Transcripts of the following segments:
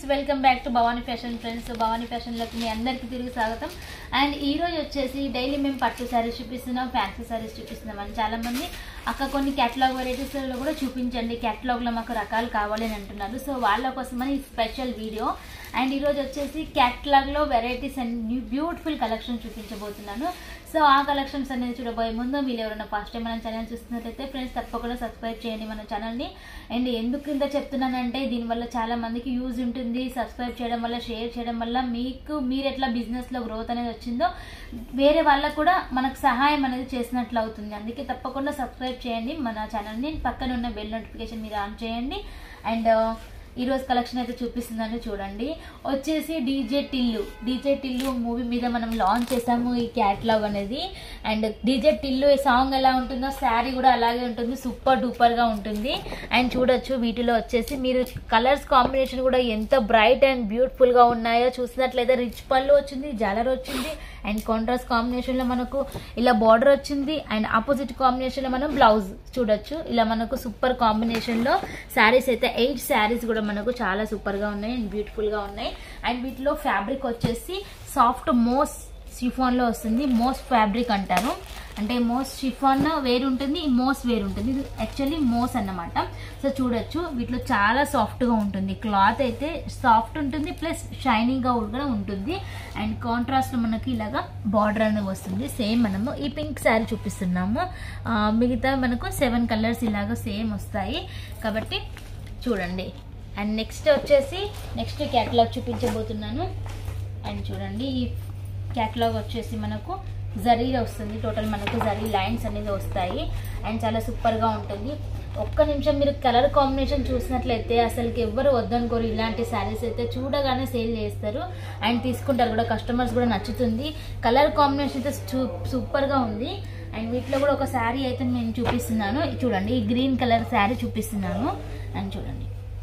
welcome back to Bhavani fashion friends Bhavani ఫ్యాషన్లోకి మీ అందరికీ తిరిగి స్వాగతం అండ్ ఈ రోజు వచ్చేసి డైలీ మేము పట్టు శారీస్ చూపిస్తున్నాం ఫ్యాన్సీ శారీస్ చూపిస్తున్నాం అని చాలా మంది అక్క కొన్ని క్యాటలాగ్ వెరైటీస్లో కూడా చూపించండి క్యాటలాగ్లో మాకు రకాలు కావాలి అని అంటున్నారు సో వాళ్ళ కోసమని స్పెషల్ వీడియో అండ్ ఈరోజు వచ్చేసి క్యాటలాగ్లో varieties and new beautiful collection చూపించబోతున్నాను సో ఆ కలెక్షన్స్ అనేది చూడబోయే ముందు మీరు ఎవరైనా ఫస్ట్ టైం మన ఛానల్ చూస్తున్నట్లయితే ఫ్రెండ్స్ తప్పకుండా సబ్స్క్రైబ్ చేయండి మన ఛానల్ని అండ్ ఎందుకు ఇంత చెప్తున్నానంటే దీనివల్ల చాలా మందికి యూజ్ ఉంటుంది సబ్స్క్రైబ్ చేయడం వల్ల షేర్ చేయడం వల్ల మీకు మీరు ఎట్లా బిజినెస్లో గ్రోత్ అనేది వచ్చిందో వేరే వాళ్ళకు కూడా మనకు సహాయం అనేది చేసినట్లు అవుతుంది అందుకే తప్పకుండా సబ్స్క్రైబ్ చేయండి మన ఛానల్ని పక్కన ఉన్న బెల్ నోటిఫికేషన్ మీరు ఆన్ చేయండి అండ్ ఈ రోజు కలెక్షన్ అయితే చూపిస్తుందని చూడండి వచ్చేసి DJ Tillu DJ Tillu movie మీద మనం లాంచ్ చేసాము ఈ క్యాట్లాగ్ అనేది అండ్ డీజే టిల్లు ఈ సాంగ్ ఎలా ఉంటుందో శారీ కూడా అలాగే ఉంటుంది సూపర్ డూపర్ గా ఉంటుంది అండ్ చూడొచ్చు వీటిలో వచ్చేసి మీరు కలర్స్ కాంబినేషన్ కూడా ఎంత బ్రైట్ అండ్ బ్యూటిఫుల్ గా ఉన్నాయో చూసినట్లయితే రిచ్ పళ్ళు వచ్చింది జాలర్ వచ్చింది అండ్ కాంట్రాస్ట్ కాంబినేషన్ లో మనకు ఇలా బార్డర్ వచ్చింది అండ్ ఆపోజిట్ కాంబినేషన్ లో మనం బ్లౌజ్ చూడొచ్చు ఇలా మనకు సూపర్ కాంబినేషన్ లో శారీస్ అయితే ఎయిట్ శారీస్ కూడా మనకు చాలా సూపర్ గా ఉన్నాయి అండ్ బ్యూటిఫుల్ గా ఉన్నాయి అండ్ వీటిలో ఫ్యాబ్రిక్ వచ్చేసి సాఫ్ట్ మోస్ షిఫాన్ లో వస్తుంది మోస్ ఫ్యాబ్రిక్ అంటారు అంటే మోస్ షిఫాన్ వేరు ఉంటుంది మోస్ వేరు ఉంటుంది ఇది యాక్చువల్లీ మోస్ అన్నమాట సో చూడొచ్చు వీటిలో చాలా సాఫ్ట్ గా ఉంటుంది క్లాత్ అయితే సాఫ్ట్ ఉంటుంది ప్లస్ షైనింగ్ గా కూడా ఉంటుంది అండ్ కాంట్రాస్ట్ మనకి ఇలాగా బార్డర్ అనేది వస్తుంది సేమ్ మనము ఈ పింక్ శారీ చూపిస్తున్నాము ఆ, మిగతా మనకు సెవెన్ కలర్స్ ఇలాగా సేమ్ వస్తాయి కాబట్టి చూడండి అండ్ నెక్స్ట్ వచ్చేసి నెక్స్ట్ క్యాటలాగ్ చూపించబోతున్నాను అండ్ చూడండి ఈ క్యాటలాగ్ వచ్చేసి మనకు జరీలో వస్తుంది టోటల్ మనకు జరీ లైన్స్ అనేది వస్తాయి అండ్ చాలా సూపర్గా ఉంటుంది ఒక్క నిమిషం మీరు కలర్ కాంబినేషన్ చూసినట్లయితే అసలుకి ఎవ్వరు వద్దనుకోరు ఇలాంటి శారీస్ అయితే చూడగానే సేల్ చేస్తారు అండ్ తీసుకుంటారు కూడా కస్టమర్స్ కూడా నచ్చుతుంది కలర్ కాంబినేషన్ అయితే సూ- సూపర్గా ఉంది అండ్ వీటిలో కూడా ఒక శారీ అయితే నేను చూపిస్తున్నాను చూడండి ఈ గ్రీన్ కలర్ శారీ చూపిస్తున్నాను అండ్ చూడండి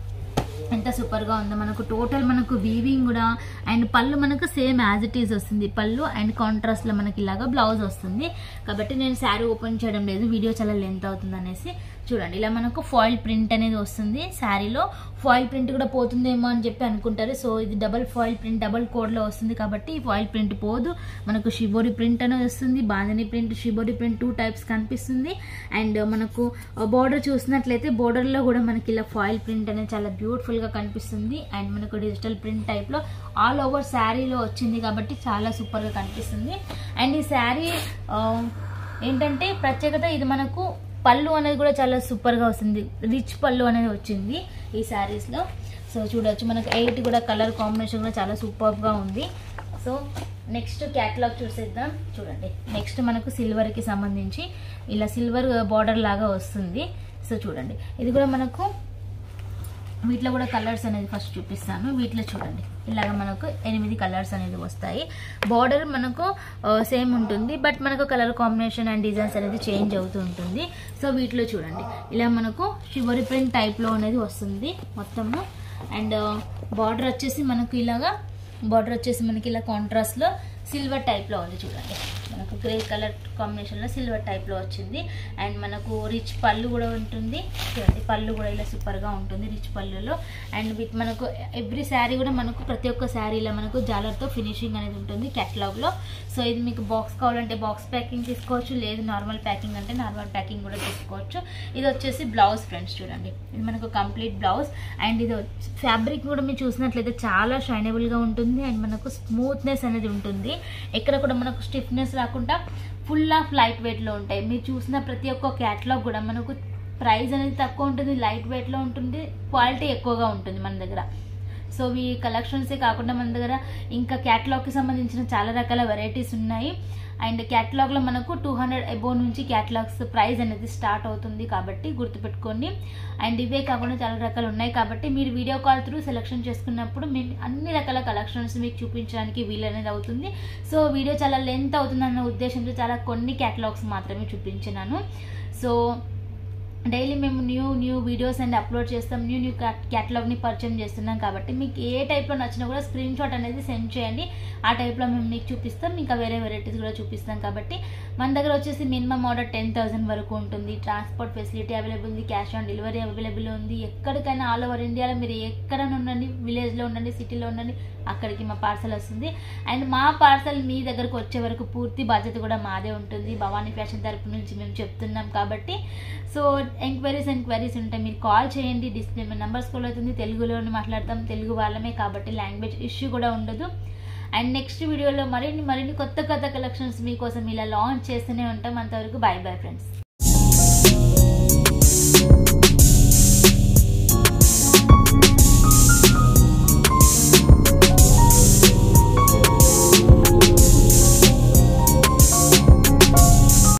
ఎంత సూపర్ గా ఉందో మనకు టోటల్ మనకు వీవింగ్ కూడా అండ్ పళ్ళు మనకు సేమ్ యాజ్ ఇట్ ఈస్ వస్తుంది పళ్ళు అండ్ కాంట్రాస్ట్ లో మనకి ఇలాగా బ్లౌజ్ వస్తుంది కాబట్టి నేను శారీ ఓపెన్ చేయడం లేదు వీడియో చాలా లెంత్ అవుతుంది అనేసి చూడండి ఇలా మనకు ఫాయిల్ ప్రింట్ అనేది వస్తుంది శారీలో ఫాయిల్ ప్రింట్ కూడా పోతుందేమో అని చెప్పి అనుకుంటారు సో ఇది double foil print double code లో వస్తుంది కాబట్టి ఈ ఫాయిల్ ప్రింట్ పోదు మనకు షిబోరి ప్రింట్ అనేది వస్తుంది bandhani print shibori print two types కనిపిస్తుంది అండ్ మనకు బార్డర్ చూసినట్లయితే border లో కూడా మనకి ఇలా ఫాయిల్ ప్రింట్ అనేది చాలా బ్యూటిఫుల్ గా కనిపిస్తుంది అండ్ మనకు డిజిటల్ ప్రింట్ టైప్ లో ఆల్ ఓవర్ శారీలో వచ్చింది కాబట్టి చాలా సూపర్ గా కనిపిస్తుంది అండ్ ఈ శారీ ఏంటంటే ప్రత్యేకత ఇది మనకు పళ్ళు అనేది కూడా చాలా సూపర్ గా వస్తుంది రిచ్ పళ్ళు అనేది వచ్చింది ఈ శారీస్ లో సో చూడొచ్చు మనకు ఎయిట్ కూడా కలర్ కాంబినేషన్ కూడా చాలా సూపర్ గా ఉంది సో నెక్స్ట్ క్యాటలాగ్ చూసేద్దాం చూడండి నెక్స్ట్ మనకు సిల్వర్ కి సంబంధించి ఇలా సిల్వర్ బార్డర్ లాగా వస్తుంది సో చూడండి ఇది కూడా మనకు వీటిలో కూడా కలర్స్ అనేది ఫస్ట్ చూపిస్తాను వీటిలో చూడండి ఇలాగ మనకు ఎనిమిది కలర్స్ అనేది వస్తాయి బార్డర్ మనకు సేమ్ ఉంటుంది బట్ మనకు కలర్ కాంబినేషన్ అండ్ డిజైన్స్ అనేది చేంజ్ అవుతూ ఉంటుంది సో వీటిలో చూడండి ఇలా మనకు షివరి ప్రింట్ టైప్లో అనేది వస్తుంది మొత్తము అండ్ బార్డర్ వచ్చేసి మనకు ఇలాగా బార్డర్ వచ్చేసి మనకి ఇలా కాంట్రాస్ట్లో సిల్వర్ టైప్లో ఉంది చూడండి మనకు గ్రే కలర్ కాంబినేషన్లో సిల్వర్ టైప్లో వచ్చింది అండ్ మనకు రిచ్ పళ్ళు కూడా ఉంటుంది చూడండి పళ్ళు కూడా ఇలా సూపర్గా ఉంటుంది రిచ్ పళ్ళులో అండ్ విత్ మనకు ఎవ్రీ శారీ కూడా మనకు ప్రతి ఒక్క శారీలో మనకు జాలర్తో ఫినిషింగ్ అనేది ఉంటుంది క్యాటలాగ్లో సో ఇది మీకు బాక్స్ కావాలంటే బాక్స్ ప్యాకింగ్ తీసుకోవచ్చు లేదు నార్మల్ ప్యాకింగ్ అంటే నార్మల్ ప్యాకింగ్ కూడా తీసుకోవచ్చు ఇది వచ్చేసి బ్లౌజ్ ఫ్రెండ్స్ చూడండి ఇది మనకు కంప్లీట్ బ్లౌజ్ అండ్ ఇది ఫ్యాబ్రిక్ కూడా మీరు చూసినట్లయితే చాలా షైనబుల్గా ఉంటుంది అండ్ మనకు స్మూత్నెస్ అనేది ఉంటుంది ఎక్కడ కూడా మనకు స్టిఫ్నెస్ రాకుండా ఫుల్ ఆఫ్ లైట్ వెయిట్లో ఉంటాయి మీరు చూసిన ప్రతి ఒక్క క్యాట్లాగ్ కూడా మనకు ప్రైస్ అనేది తక్కువ ఉంటుంది లైట్ వెయిట్లో ఉంటుంది క్వాలిటీ ఎక్కువగా ఉంటుంది మన దగ్గర సో ఈ కలెక్షన్సే కాకుండా మన దగ్గర ఇంకా క్యాటలాగ్కి సంబంధించిన చాలా రకాల వెరైటీస్ ఉన్నాయి అండ్ క్యాటలాగ్లో మనకు టూ హండ్రెడ్ అబోవ్ నుంచి క్యాటలాగ్స్ ప్రైస్ అనేది స్టార్ట్ అవుతుంది కాబట్టి గుర్తుపెట్టుకోండి అండ్ ఇవే కాకుండా చాలా రకాలు ఉన్నాయి కాబట్టి మీరు వీడియో కాల్ త్రూ సెలెక్షన్ చేసుకున్నప్పుడు మేము అన్ని రకాల కలెక్షన్స్ మీకు చూపించడానికి వీలు అనేది అవుతుంది సో వీడియో చాలా లెంత్ అవుతుంది అన్న ఉద్దేశంతో చాలా కొన్ని క్యాటలాగ్స్ మాత్రమే చూపించినాను సో డైలీ మేము new new videos and upload చేస్తాం న్యూ న్యూ క్యాటలాగ్ని పరిచయం చేస్తున్నాం కాబట్టి మీకు ఏ టైప్లో నచ్చినా కూడా స్క్రీన్ షాట్ అనేది సెండ్ చేయండి ఆ టైప్లో మేము మీకు చూపిస్తాం ఇంకా వేరే వెరైటీస్ కూడా చూపిస్తాం కాబట్టి మన దగ్గర వచ్చేసి మినిమం ఆర్డర్ టెన్ థౌసండ్ వరకు ఉంటుంది ట్రాన్స్పోర్ట్ ఫెసిలిటీ అవైలబుల్ ఉంది క్యాష్ ఆన్ డెలివరీ అవైలబుల్ ఉంది ఎక్కడికైనా ఆల్ ఓవర్ ఇండియాలో మీరు ఎక్కడ ఉండండి విలేజ్లో ఉండండి సిటీలో ఉండండి అక్కడికి మా పార్సల్ వస్తుంది అండ్ మా పార్సల్ మీ దగ్గరకు వచ్చే వరకు పూర్తి బాధ్యత కూడా మాదే ఉంటుంది భవానీ ఫ్యాషన్ తరపు నుంచి మేము చెప్తున్నాం కాబట్టి సో ఎంక్వైరీస్ ఎంక్వైరీస్ ఉంటాయి మీరు కాల్ చేయండి డిస్ప్లే నెంబర్ స్కూల్ అవుతుంది తెలుగులోనే మాట్లాడతాం తెలుగు వాళ్ళమే కాబట్టి లాంగ్వేజ్ ఇష్యూ కూడా ఉండదు అండ్ నెక్స్ట్ వీడియోలో మరిన్ని మరిన్ని కొత్త కొత్త కలెక్షన్స్ మీకోసం ఇలా లాంచ్ చేస్తూనే ఉంటాం అంతవరకు బై బై ఫ్రెండ్స్